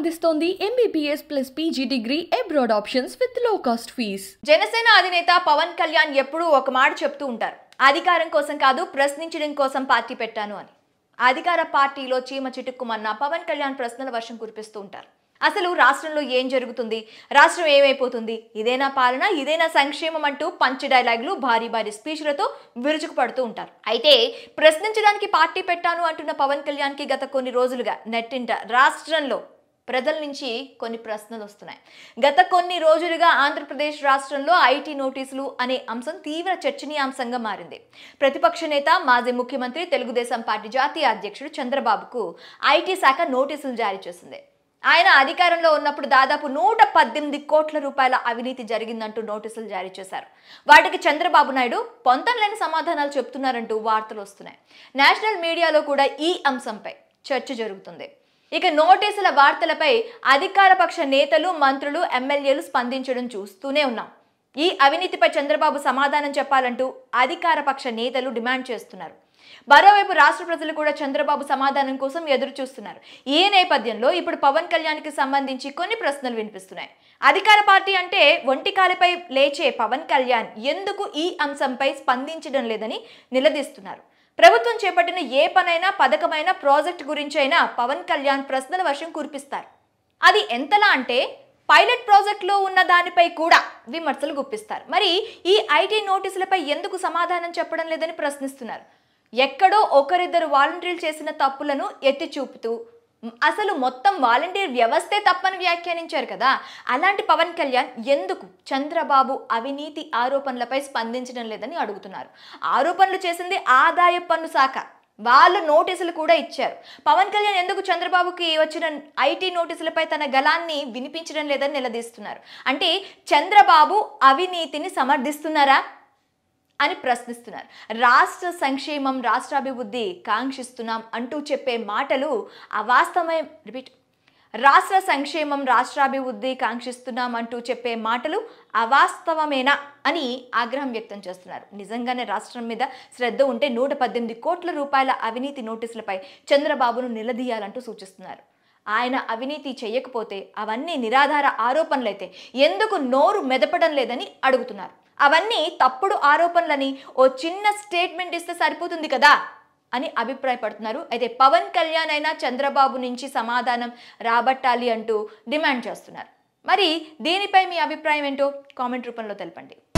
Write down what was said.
అందిస్తోంది MBBS plus PG degree abroad options with low cost fees Janasena అధినేత పవన్ కళ్యాణ్ ఎప్పుడూ ఒక మాట చెప్తూ ఉంటారు అధికారం కోసం కాదు ప్రశ్నించడం కోసం పార్టీ పెట్టాను అని అధికార పార్టీలో చీమ చిటుక్కుమన్న పవన్ కళ్యాణ్ ప్రశ్నల వర్షం కురిపిస్తూ ఉంటారు అసలు రాష్ట్రంలో ఏం జరుగుతుంది రాష్ట్రం ఏమైపోతుంది ఇదేనా పాలన ఇదేనా సంక్షేమం అంటూ పంచ్ డైలాగులు భారీ భారీ స్పీచ్లతో విరుచుకు పడుతూ ఉంటారు అయితే ప్రశ్నించడానికి పార్టీ పెట్టాను అంటున్న పవన్ కళ్యాణ్కి గత కొన్ని రోజులుగా నెట్టింట రాష్ట్రంలో ప్రజల నుంచి కొన్ని ప్రశ్నలు వస్తున్నాయి గత కొన్ని రోజులుగా ఆంధ్రప్రదేశ్ రాష్ట్రంలో ఐటీ నోటీసులు అనే అంశం తీవ్ర చర్చనీయాంశంగా మారింది ప్రతిపక్ష నేత మాజీ ముఖ్యమంత్రి తెలుగుదేశం పార్టీ జాతీయ అధ్యక్షుడు చంద్రబాబుకు ఐటీ శాఖ నోటీసులు జారీ చేసింది ఆయన అధికారంలో ఉన్నప్పుడు దాదాపు నూట పద్దెనిమిది కోట్ల రూపాయల అవినీతి జరిగిందంటూ నోటీసులు జారీ చేశారు వాటికి చంద్రబాబు నాయుడు పొంతం లేని సమాధానాలు చెప్తున్నారంటూ వార్తలు వస్తున్నాయి నేషనల్ మీడియాలో కూడా ఈ అంశంపై చర్చ జరుగుతుంది ఇక నోటీసుల వార్తలపై అధికార పక్ష నేతలు మంత్రులు ఎమ్మెల్యేలు స్పందించడం చూస్తూనే ఉన్నాం ఈ అవినీతిపై చంద్రబాబు సమాధానం చెప్పాలంటూ అధికార పక్ష నేతలు డిమాండ్ చేస్తున్నారు మరోవైపు రాష్ట్ర ప్రజలు కూడా చంద్రబాబు సమాధానం కోసం ఎదురు చూస్తున్నారు ఈ నేపథ్యంలో ఇప్పుడు పవన్ కళ్యాణ్కి సంబంధించి కొన్ని ప్రశ్నలు వినిపిస్తున్నాయి అధికార పార్టీ అంటే ఒంటికాలిపై లేచే పవన్ కళ్యాణ్ ఎందుకు ఈ అంశంపై స్పందించడం లేదని నిలదీస్తున్నారు ప్రభుత్వం చేపట్టిన ఏ పనైనా పథకమైనా ప్రాజెక్ట్ గురించైనా పవన్ కళ్యాణ్ ప్రశ్నల వర్షం కురిపిస్తారు అది ఎంతలా అంటే పైలట్ ప్రాజెక్టులో ఉన్న దానిపై కూడా విమర్శలు గుప్పిస్తారు మరి ఈ ఐటీ నోటీసులపై ఎందుకు సమాధానం చెప్పడం లేదని ప్రశ్నిస్తున్నారు ఎక్కడో ఒకరిద్దరు వాలంటీర్లు చేసిన తప్పులను ఎత్తి చూపుతూ మ్, అసలు మొత్తం వాలంటీర్ వ్యవస్థే తప్పని వ్యాఖ్యానించారు కదా అలాంటి పవన్ కళ్యాణ్ ఎందుకు చంద్రబాబు అవినీతి ఆరోపణలపై స్పందించడం లేదని అడుగుతున్నారు ఆరోపణలు చేసింది ఆదాయ పన్ను శాఖ వాళ్ళు నోటీసులు కూడా ఇచ్చారు పవన్ కళ్యాణ్ ఎందుకు చంద్రబాబుకి వచ్చిన ఐటీ నోటీసులపై తన గలాన్ని వినిపించడం లేదని నిలదీస్తున్నారు అంటే చంద్రబాబు అవినీతిని సమర్థిస్తున్నారా అని ప్రశ్నిస్తున్నారు రాష్ట్ర సంక్షేమం రాష్ట్రాభివృద్ధి కాంక్షిస్తున్నాం అంటూ చెప్పే మాటలు అవాస్తవమే రిపీట్ రాష్ట్ర సంక్షేమం రాష్ట్రాభివృద్ధి కాంక్షిస్తున్నాం అంటూ చెప్పే మాటలు అవాస్తవమేనా అని ఆగ్రహం వ్యక్తం చేస్తున్నారు నిజంగానే రాష్ట్రం మీద శ్రద్ధ ఉంటే నూట పద్దెనిమిది కోట్ల రూపాయల అవినీతి నోటీసులపై చంద్రబాబును నిలదీయాలంటూ సూచిస్తున్నారు ఆయన అవినీతి చేయకపోతే అవన్నీ నిరాధార ఆరోపణలైతే ఎందుకు నోరు మెదపడం లేదని అడుగుతున్నారు అవన్నీ తప్పుడు ఆరోపణలని ఓ చిన్న స్టేట్మెంట్ ఇస్తే సరిపోతుంది కదా అని అభిప్రాయపడుతున్నారు అయితే పవన్ కళ్యాణ్ అయినా చంద్రబాబు నుంచి సమాధానం రాబట్టాలి అంటూ డిమాండ్ చేస్తున్నారు మరి దీనిపై మీ అభిప్రాయం ఏంటో కామెంట్ రూపంలో తెలపండి